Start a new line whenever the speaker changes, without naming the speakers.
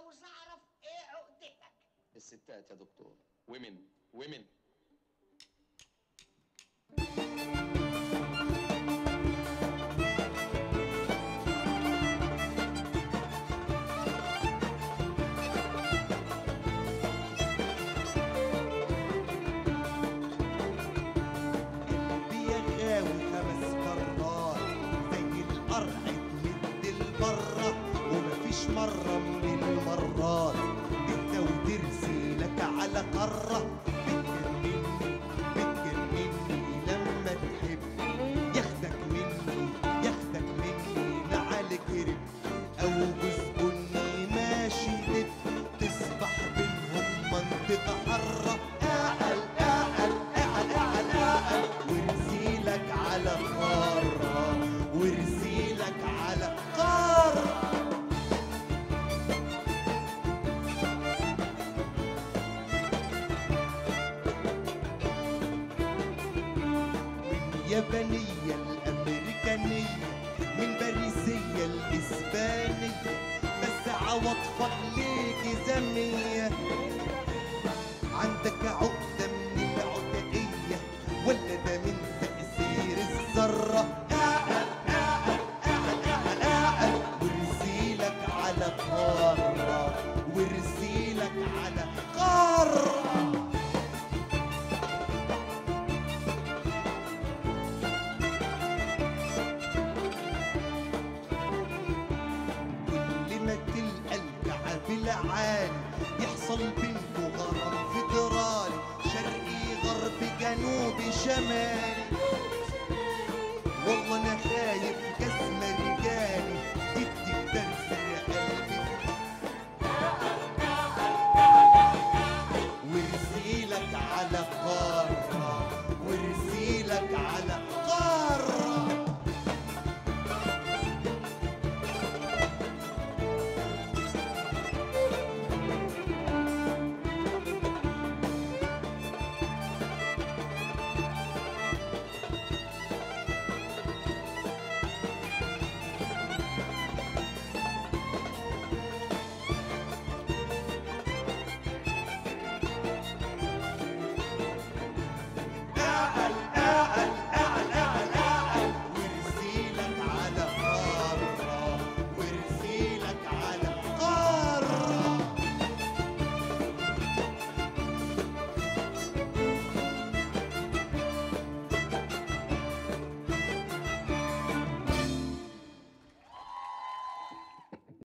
عاوز اعرف ايه عقدتك
الستات يا دكتور ومن ومن
قلبي يا غاوي خمس مرات زي القرع تمد البرة ومفيش مرة من المرات انت وترسي لك على قارة بتجنني بتجنني لما تحب ياخدك مني ياخدك مني لعلى كرب او جوز بني ماشي دب تصبح بينهم منطقة حرة اعل اعل اعل اعل اعل ورسيلك على قارة ورسيلك على قارة اليابانية الأمريكانية من باريسية الإسبانية بس عواطفك ليك زمية عندك عقدة من العتقية ولا ده من تأثير الذرة اعقل اعقل اعقل اعقل اعقل ورسيلك على قارة ورسيلك على قارة كل ما تلقى الكعب العالي يحصل بينكو غرام فيدرالي شرقي غربي جنوبي شمالي والله انا خايف